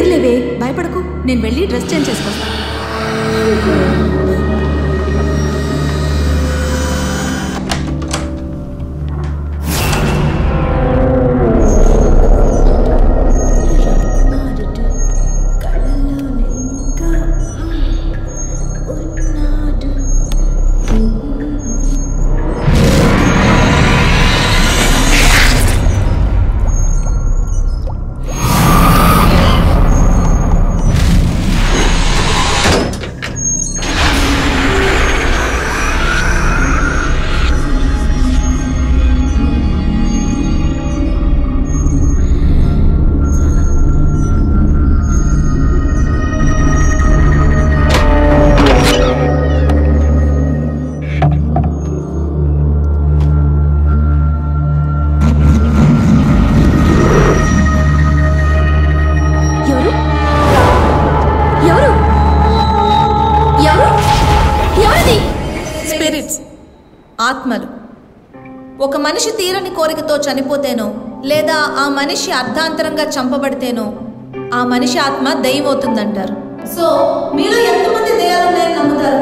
ఏం లేవే భయపడకు నేను వెళ్ళి డ్రెస్ చేంజ్ చేసుకొస్తా ఎవరు ఎవరు ఎవరు ఎవరిది స్పిరిట్స్ ఆత్మలు ఒక మనిషి తీరని కోరికతో చనిపోతేనో లేదా ఆ మనిషి అర్ధాంతరంగా చంపబడితేనో ఆ మనిషి ఆత్మ దెయ్యం అవుతుందంటారు సో మీరు ఎంతమంది దెయ్యాలు ఉన్నాయని నమ్ముతారు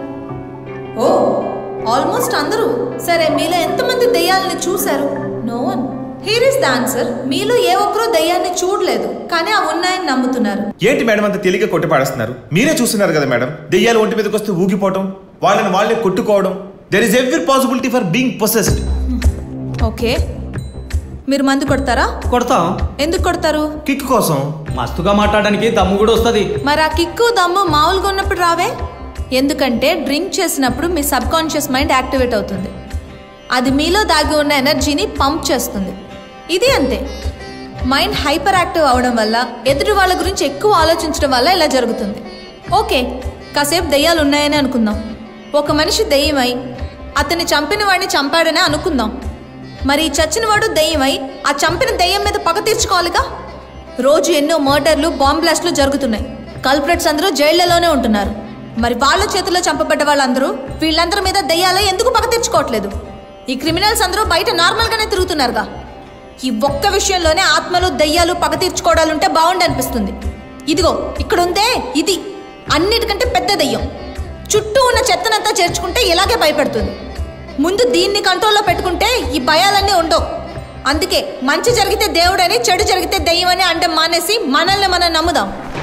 ఓ ఆల్మోస్ట్ అందరూ సరే మీలో ఎంతమంది దెయ్యాలని చూశారు no one here is the answer మీలో ఏ ఒక్కరూ దెయ్యాన్ని చూడలేదు కానీ అవి ఉన్నాయని నమ్ముతున్నారు ఏంటి మేడం అంత తేలిక కొట్టి పాడేస్తున్నారు మీరే చూస్తున్నారు కదా మేడం దెయ్యాలు ఒంటి మీదకి వస్తే ఊగిపోవడం వాళ్ళని వాళ్ళే కొట్టుకోవడం there is every possibility for being possessed okay మీరు మందు కొడతారా కొడతాం ఎందుకు కొడతారు కిక్ కోసం మస్తుగా మాట్లాడడానికి దమ్ము కూడా వస్తుంది మరి ఆ కిక్కు దమ్ము మామూలుగా ఉన్నప్పుడు రావే ఎందుకంటే డ్రింక్ చేసినప్పుడు మీ సబ్ కాన్షియస్ మైండ్ యాక్టివేట్ అవుతుంది అది మీలో దాగి ఉన్న ఎనర్జీని పంప్ చేస్తుంది ఇది అంతే మైండ్ హైపర్ యాక్టివ్ అవడం వల్ల ఎదుటి వాళ్ళ గురించి ఎక్కువ ఆలోచించడం వల్ల ఇలా జరుగుతుంది ఓకే కాసేపు దెయ్యాలు ఉన్నాయని అనుకుందాం ఒక మనిషి దెయ్యమై అతన్ని చంపిన వాడిని చంపాడని అనుకుందాం మరి ఈ చచ్చిన వాడు దెయ్యమై ఆ చంపిన దెయ్యం మీద పగ తీర్చుకోవాలిగా రోజు ఎన్నో మర్డర్లు బాంబ్ బ్లాస్ట్లు జరుగుతున్నాయి కల్ప్రెట్స్ అందరూ జైళ్లలోనే ఉంటున్నారు మరి వాళ్ళ చేతిలో చంపబడ్డ వాళ్ళందరూ వీళ్ళందరి మీద దెయ్యాలే ఎందుకు పగ తెచ్చుకోవట్లేదు ఈ క్రిమినల్స్ అందరూ బయట నార్మల్గానే తిరుగుతున్నారుగా ఈ ఒక్క విషయంలోనే ఆత్మలు దెయ్యాలు పగ తీర్చుకోవడాలుంటే బాగుండి అనిపిస్తుంది ఇదిగో ఇక్కడ ఉందే ఇది అన్నిటికంటే పెద్ద దెయ్యం చుట్టూ ఉన్న చెత్తనంతా చేర్చుకుంటే ఇలాగే భయపడుతుంది ముందు దీన్ని కంట్రోల్లో పెట్టుకుంటే ఈ భయాలన్నీ ఉండవు అందుకే మంచి జరిగితే దేవుడని చెడు జరిగితే దెయ్యం అని అంటే మానేసి మనల్ని మనం నమ్ముదాం